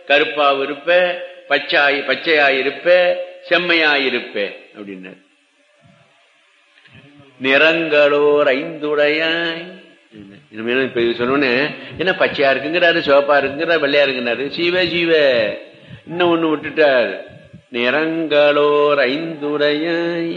கருப்பாவு இருப்ப பச்சாய் பச்சையாய் இருப்ப செம்மையாய் இருப்ப அப்படின்னாரு நிறங்களோர் ஐந்துடையாய் இனிமேல் இப்ப இது சொன்னோன்னு என்ன பச்சையா இருக்குங்கிறாரு சிவப்பா இருக்குங்கிறாரு வெள்ளையா இருக்குங்கிறாரு சீவ சீவ இன்னும் ஒண்ணு விட்டுட்டார் நிறங்களோர் ஐந்துடையாய்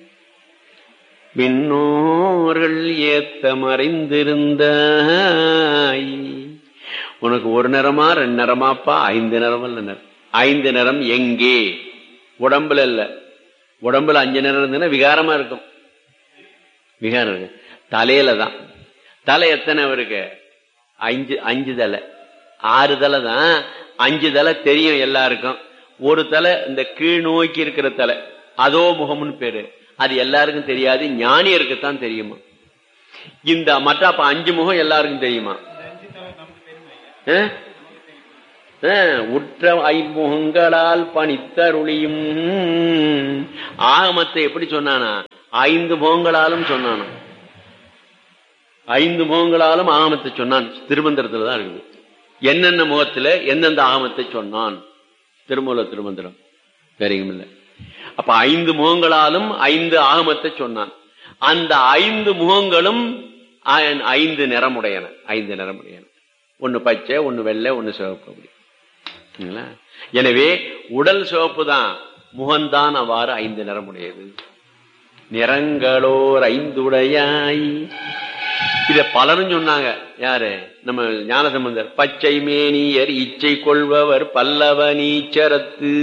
விண்ணோர்கள் ஏத்த மறைந்திருந்தாய் உனக்கு ஒரு நிறமா ரெண்டு நிறமாப்பா ஐந்து நிறம் இல்ல ஐந்து நிறம் எங்கே உடம்புல இல்ல உடம்புல அஞ்சு நிறம் இருந்ததுன்னா விகாரமா இருக்கும் விகாரம் இருக்கு தலையில தான் தலை எத்தனை அவருக்கு அஞ்சு அஞ்சு தலை ஆறு தலை தான் அஞ்சு தலை தெரியும் எல்லாருக்கும் ஒரு தலை இந்த கீழ் நோக்கி இருக்கிற தலை அதோ முகம்னு பேரு அது எல்லாருக்கும் தெரியாது ஞானியருக்கு தான் தெரியுமா இந்த மற்ற அப்ப அஞ்சு முகம் எல்லாருக்கும் தெரியுமா அஹ்? அஹ், உற்ற ஐமுகங்களால் பணித்தருளியும் ஆகமத்தை எப்படி சொன்னானா ஐந்து முகங்களாலும் சொன்னானா ஐந்து முகங்களாலும் ஆகமத்தை சொன்னான் திருமந்திரத்துல தான் இருக்குது என்னென்ன முகத்துல எந்தெந்த ஆகமத்தை சொன்னான் திருமூல திருமந்திரம் சரிங்க இல்ல அப்ப ஐந்து முகங்களாலும் ஐந்து ஆகமத்தை சொன்னான் அந்த ஐந்து முகங்களும் ஐ- ஐந்து நிறமுடையன ஐந்து நிறமுடையன ஒன்னு பச்சை ஒன்னு வெள்ளை ஒன்னு சிவப்பு அப்படி சரிங்களா? எனவே உடல் சிவப்பு தான் முகம்தான் அவ்வாறு ஐந்து நிறமுடையது நிறங்களோர் ஐந்துடையாய் இத பலரும் சொன்னாங்க யாரு நம்ம ஞானசம்பந்தர் பச்சை மேனியர் இச்சை கொள்பவர் பல்லவ நீச்சரத்து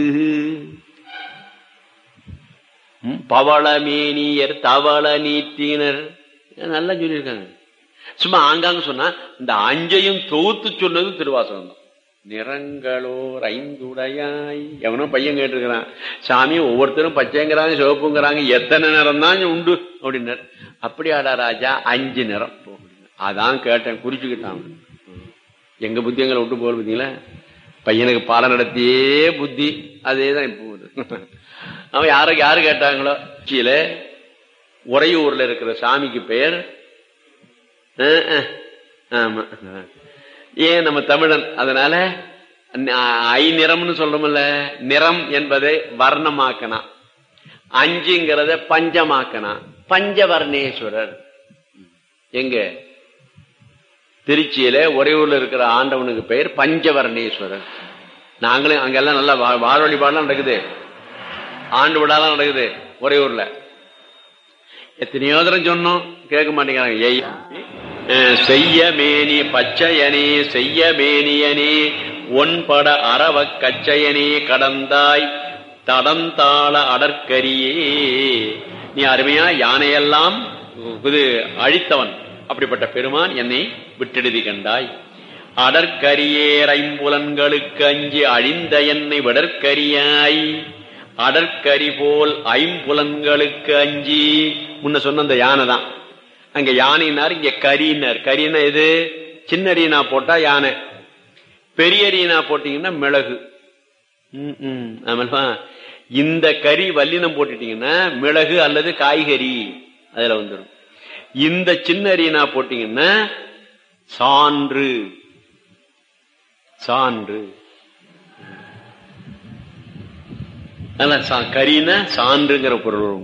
ம், பவள மேனியர் தவள நீட்டினர் நல்லா சொல்லியிருக்காங்க சும்மா ஆங்காங்க சொன்னா இந்த அஞ்சையும் தொகுத்து சொன்னது திருவாசகம் தான் நிறங்களோர் ஐந்துடையாய் எவனோ பையன் கேட்டிருக்கிறான் சாமி ஒவ்வொருத்தரும் பச்சைங்கிறாங்க சிவப்புங்கிறாங்க எத்தனை நிறம் தான் உண்டு அப்படின்னாரு அப்படியாடா ராஜா அஞ்சு நிறம் போ அப்படின்னாரு. அதான் கேட்டேன் குறிச்சுக்கிட்டான் எங்க புத்தி எங்களை விட்டு போறது பார்த்தீங்களா பையனுக்கு பாடம் நடத்தியே புத்தி அதே தான் இப்போ வருது. அவன் யாரு யாரு கேட்டாங்களோ கீழே உறையூர்ல இருக்கிற சாமிக்கு பெயர் அஹ், அஹ், ஆமா ஏன் நம்ம தமிழன் அதனால ந- ஐ நிறம்னு சொல்றோம்ல நிறம் என்பதை வர்ணமாக்கனா அஞ்சுங்கிறத பஞ்சமாக்கனா பஞ்சவர்ணேஸ்வரர் எங்க திருச்சியில உறையூர்ல இருக்கிற ஆண்டவனுக்கு பெயர் பஞ்சவர்ணேஸ்வரர் நாங்களும் அங்கெல்லாம் நல்லா வா- வாழ வழிபாடுலாம் நடக்குது ஆண்டு விழாலாம் நடக்குது உறையூர்ல எத்தனையோ தரம் சொன்னோம் கேட்க மாட்டேங்கிறாங்க ஏய் அஹ், செய்ய மேனி பச்சையனே செய்ய மேனியனே ஒன்பட அரவ கச்சையனே கடந்தாய் தடந்தாள அடற்கரியே நீ அருமையா யானையெல்லாம் இது அழித்தவன் அப்படிப்பட்ட பெருமான் என்னை விட்டெடுதி கண்டாய் அடற்கரியேர் ஐம்புலன்களுக்கு அஞ்சி அழிந்த என்னை விடற்கரியாய் அடற்கரி போல் ஐம்புலன்களுக்கு அஞ்சி முன்ன சொன்ன அந்த யானை தான் அங்க யானைனார் இங்க கரினார் கரினா எது சின்ன அரியனா போட்டா யானை பெரிய அரியனா போட்டீங்கன்னா மிளகு ம், ம். ஆமால்வா? இந்த கறி வல்லினம் போட்டுட்டீங்கன்னா மிளகு அல்லது காய்கறி அதுல வந்துடும் இந்த சின்ன அரியனா போட்டீங்கன்னா சான்று சான்று அல்ல சா- கரின்னா சான்றுங்கிற பொருள் வரும்.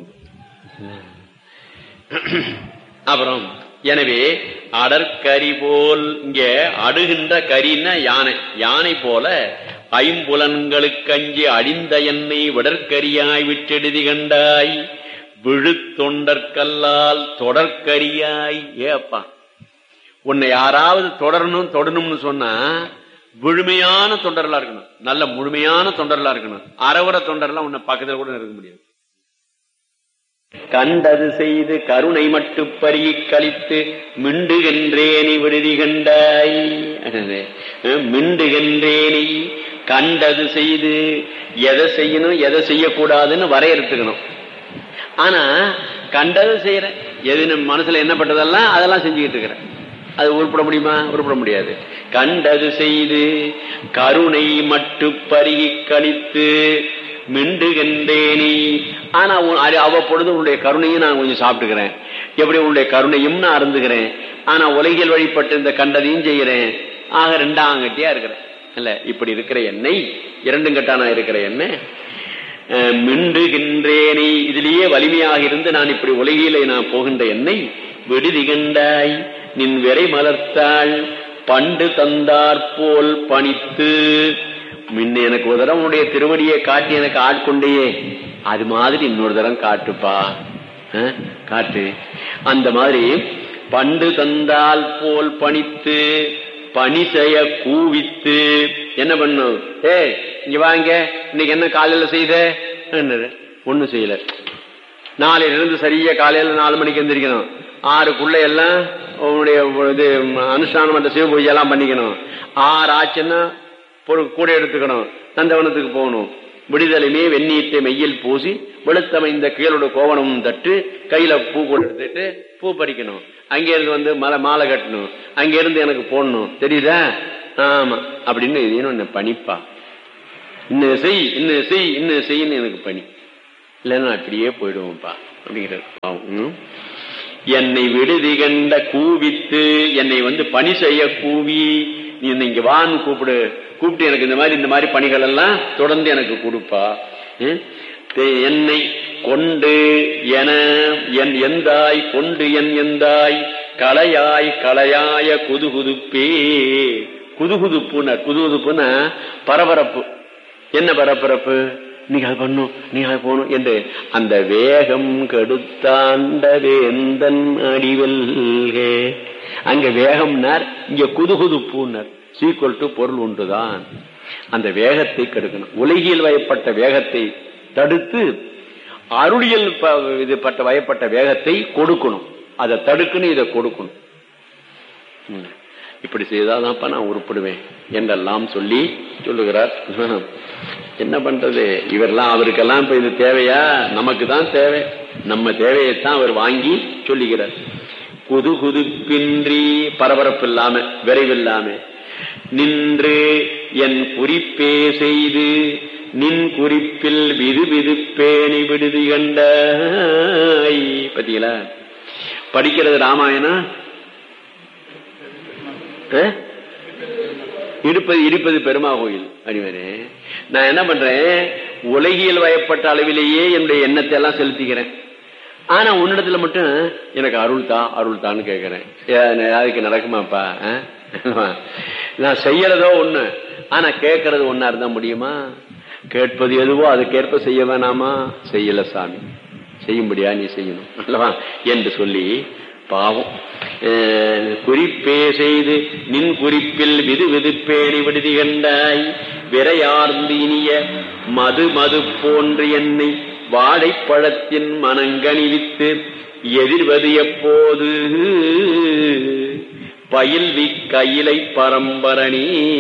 அப்புறம் எனவே அடற்கரி போல் இங்க அடுகின்ற கரின்னா யானை யானை போல ஐம்புலன்களுக்கு அஞ்சி அழிந்த என்னை விடற்கரியாய் விட்டெடுதி கண்டாய் விழுத்தொண்டற்கல்லால் தொடர்கரியாய் ஏ அப்பா உன்னை யாராவது தொடரணும் தொடணும்னு சொன்னா முழுமையான தொண்டர்களா இருக்கணும் நல்ல முழுமையான தொண்டர்களா இருக்கணும் அறவுற தொண்டர்லாம் உன்னை பக்கத்துல கூட இருக்க முடியாது கண்டது செய்து கருணை மட்டு பருகி கழித்து மிண்டுகின்றேனி விடுதி கண்டாய் அஹ், மிண்டுகின்றேனி கண்டது செய்து எதை செய்யணும் எதை செய்யக்கூடாதுன்னு வரையறுத்துக்கணும் ஆனா கண்டது செய்யறேன் எது நம்ம மனசுல என்ன பட்டதெல்லாம் அதெல்லாம் செஞ்சுக்கிட்டு இருக்கிறேன் அது உருப்பட முடியுமா உருப்பட முடியாது கண்டது செய்து கருணை மட்டு பருகி கழித்து மிண்டுகின்றேனி ஆனா உன் அது அவ்வப்பொழுது உன்னுடைய கருணையும் நான் கொஞ்சம் சாப்பிட்டுக்கிறேன் எப்படி உன்னுடைய கருணையும் நான் அருந்துகிறேன் ஆனா உலகில் வழிபட்டு இந்த கண்டதையும் செய்கிறேன் ஆக ரெண்டாம் கட்டியா இருக்கிறேன் இல்ல இப்படி இருக்கிற எண்ணெய் இரண்டும் கட்டானா இருக்கிற எண்ணெய் அஹ், மிண்டுகின்றேனே இதிலேயே வலிமையாக இருந்து நான் இப்படி உலகிலே நான் போகின்ற எண்ணெய் விடுதி கண்டாய் நின் விரை மலர்த்தாள் பண்டு தந்தாற்போல் பணித்து முன்ன எனக்கு ஒரு தரம் உன்னுடைய திருவடியை காட்டி எனக்கு ஆட்கொண்டையே அது மாதிரி இன்னொரு தரம் காட்டுப்பா அஹ், காட்டு அந்த மாதிரி பண்டு தந்தால் போல் பணித்து பணி செய்ய கூவித்து என்ன பண்ணும் ஏ இங்க வாங்க இன்னைக்கு என்ன காலையில செய்த ஒண்ணு செய்யல நாளையில இருந்து சரியா காலையில நாலு மணிக்கு எந்திரிக்கணும் ஆறுக்குள்ள எல்லாம் உன்னுடைய இது அனுஷ்டானம் அந்த சிவ பூஜை எல்லாம் பண்ணிக்கணும் ஆறு ஆச்சுன்னா பொருள் கூட எடுத்துக்கணும் நந்தவனத்துக்கு போகணும் விடுதலைமே வெந்நீட்டை மெய்யில் பூசி வெளுத்தமைந்த கீழோட கோவணமும் தட்டு கையில பூ கூட எடுத்துட்டு பூ பறிக்கணும் அங்க இருந்து வந்து மலை மாலை கட்டணும் அங்க இருந்து எனக்கு போடணும் தெரியுதா ஆமா அப்படின்னு இது என்ன பணிப்பா இன்னும் செய் இன்னும் செய் இன்னும் செய்ன்னு எனக்கு பணி இல்லைன்னா நான் அப்படியே போயிடுவோம்ப்பா அப்படிங்கிறார் பாவம். ம். என்னை விடுதி கண்ட கூவித்து என்னை வந்து பணி செய்ய கூவி நீ என்னை இங்க வான்னு கூப்பிடு கூப்பிட்டு எனக்கு இந்த மாதிரி இந்த மாதிரி பணிகள் எல்லாம் தொடர்ந்து எனக்கு கொடுப்பா ம். தே- என்னை கொண்டு என என் எந்தாய் கொண்டு என் எந்தாய் கலையாய் கலையாய குதுகுதுப்பே குதுகுதுப்புன குதுகுதுப்புன்னா பரபரப்பு என்ன பரபரப்பு நீங்க அது பண்ணும் நீங்க அது போகணும் என்று அந்த வேகம் கெடுத்தாண்ட வேந்தன் அடிவல்கே அங்க வேகம்னார் இங்க குதுகுதுப்புனர் சீக்குவல் டு பொருள் ஒன்றுதான் அந்த வேகத்தை கெடுக்கணும் உலகில் வயப்பட்ட வேகத்தை தடுத்து அருளியல் ப- இது பட்ட வயப்பட்ட வேகத்தை கொடுக்கணும் அதை தடுக்கணும் இதை கொடுக்கணும் ம். இப்படி செய்தாதான்ப்பா நான் உருப்படுவேன் என்றெல்லாம் சொல்லி சொல்லுகிறார் என்ன பண்றது இவரெல்லாம் அவருக்கெல்லாம் இப்ப இது தேவையா நமக்கு தான் தேவை நம்ம தேவையைத்தான் அவர் வாங்கி சொல்லுகிறார் குது குதுப்பின்றி பரபரப்பு இல்லாம விரைவில்லாம நின்று என் குறிப்பே செய்து நின் குறிப்பில் விது விதுப்பேணி விடுதி கண்டாய் பாத்தீங்களா படிக்கிறது ராமாயணம் அஹ்? இருப்பது இருப்பது பெருமா கோயில் அடிவரே நான் என்ன பண்றேன் உலகியல் வயப்பட்ட அளவிலேயே என்னுடைய எண்ணத்தை எல்லாம் செலுத்திக்கிறேன் ஆனா உன்னிடத்துல மட்டும் எனக்கு அருள் தா அருள் தான்னு கேட்கிறேன் ஏ, அதுக்கு நடக்குமாப்பா அஹ்? நான் செய்யறதோ ஒண்ணு ஆனா கேட்கறது ஒன்னா இருந்தா முடியுமா கேட்பது எதுவோ அதுக்கேற்ப செய்ய வேணாமா செய்யல சாமி செய்யும்படியா நீ செய்யணும் அல்லவா என்று சொல்லி பாவம் அஹ், குறிப்பே செய்து நின் குறிப்பில் விது விதுப்பேணி விடுதி கண்டாய் விரையார்ந்து இனிய மது மது போன்று என்னை வாழைப்பழத்தின் மனங்கணிவித்து எதிர்வது எப்போது பயில்வி கையிலை பரம்பரணி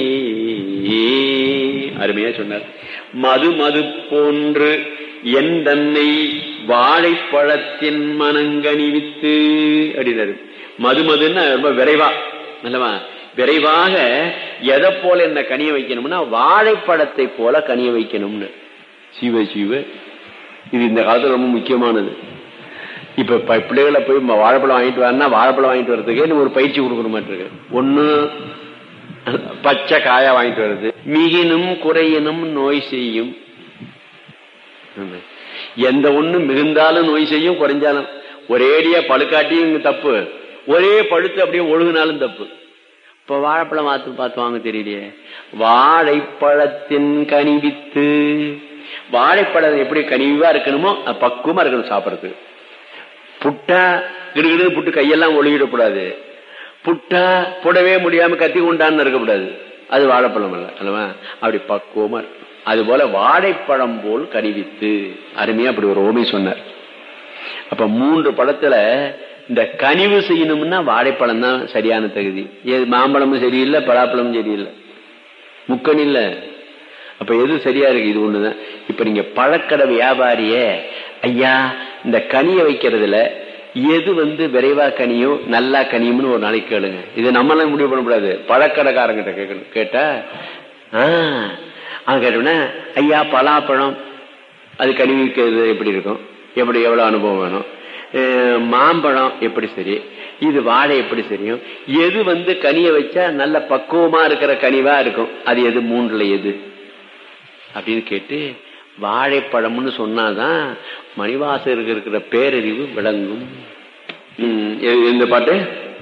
அருமையா சொன்னார் மது மது போன்று என் தன்னை வாழைப்பழத்தின் மனங்கணிவித்து அப்படின்னாரு மது மதுன்னா ரொம்ப விரைவா நல்லவா விரைவாக எதை போல என்ன கனிய வைக்கணும்னா வாழைப்பழத்தை போல கனிய வைக்கணும்னு சிவ சிவ இது இந்த காலத்துல ரொம்ப முக்கியமானது இப்ப ப- பிள்ளைகளை போய் ம- வாழைப்பழம் வாங்கிட்டு வரனா வாழைப்பழம் வாங்கிட்டு வர்றதுக்கு நீ ஒரு பயிற்சி கொடுக்கற மாதிரி இருக்கு ஒண்ணு பச்சை காயா வாங்கிட்டு வருது மிகினும் குறையினும் நோய் செய்யும் ஆமா. எந்த ஒண்ணு மிகுந்தாலும் நோய் செய்யும் குறைஞ்சாலும் ஒரேடியா பழுக்காட்டியும் இங்க தப்பு ஒரே பழுத்து அப்படியே ஒழுகுனாலும் தப்பு இப்ப வாழைப்பழம் பார்த்து பார்த்து வாங்க தெரியலையே வாழைப்பழத்தின் கனிவித்து வாழைப்பழம் எப்படி கனிவா இருக்கணுமோ அது பக்குவமா இருக்கணும் சாப்பிடறதுக்கு புட்டா கிடுகிடு புட்டு கையெல்லாம் ஒழுகிடக்கூடாது புட்டா புடவே முடியாம கத்தி கொண்டான்னு இருக்கக்கூடாது அது வாழைப்பழம் அல்ல அல்லவா அப்படி பக்குவமா இருக்கு அது போல வாழைப்பழம் போல் கனிவித்து அருமையா அப்படி ஒரு ஓமை சொன்னார் அப்ப மூன்று பழத்துல இந்த கனிவு செய்யணும்னா வாழைப்பழம் தான் சரியான தகுதி ஏது மாம்பழமும் சரியில்லை பலாப்பழமும் சரியில்லை முக்கணி இல்ல அப்ப எது சரியா இருக்கு இது ஒண்ணுதான் இப்ப நீங்க பழக்கடை வியாபாரியே ஐயா இந்த கனியை வைக்கிறதுல எது வந்து விரைவா கனியோ நல்லா கனியும்னு ஒரு நாளைக்கு கேளுங்க இது நம்மளாம் முடிவு பண்ணக்கூடாது பழக்கடைக்காரங்கிட்ட கேட்கணும் கேட்டா ஆஹ் அவன் கேட்டோம்னா ஐயா பலாப்பழம் அது கனிவிக்கிறது எப்படி இருக்கும் எப்படி எவ்வளவு அனுபவம் வேணும் அஹ் மாம்பழம் எப்படி சரி இது வாழை எப்படி தெரியும் எது வந்து கனிய வச்சா நல்ல பக்குவமா இருக்கிற கனிவா இருக்கும் அது எது மூன்றுல எது அப்படின்னு கேட்டு வாழைப்பழம்னு சொன்னாதான் மணிவாசகருக்கு இருக்கிற பேரறிவு விளங்கும் ம், எ- எந்த பாட்டு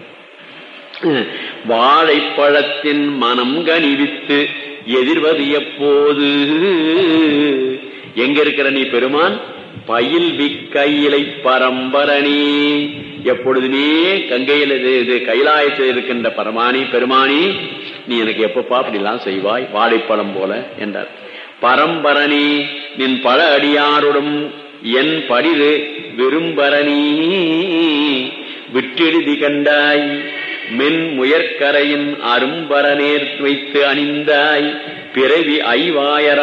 வாழைப்பழத்தின் மனம் கனிவித்து எதிர்வது எப்போது எங்க இருக்கிற நீ பெருமான் பயில் விக்கையிலை பரம்பரணி எப்பொழுதுமே கங்கையில் இது இது கைலாயத்தில் இருக்கின்ற பரமானி பெருமானி நீ எனக்கு எப்பப்பா அப்படிலாம் செய்வாய் வாழைப்பழம் போல என்றார் பரம்பரணி நின் பல அடியாரோடும் என் படிது விரும்பரணி விட்டெழுதி கண்டாய் மென் முயற்கரையின் அரும்பரநேர் வைத்து அணிந்தாய் பிறவி ஐவாயர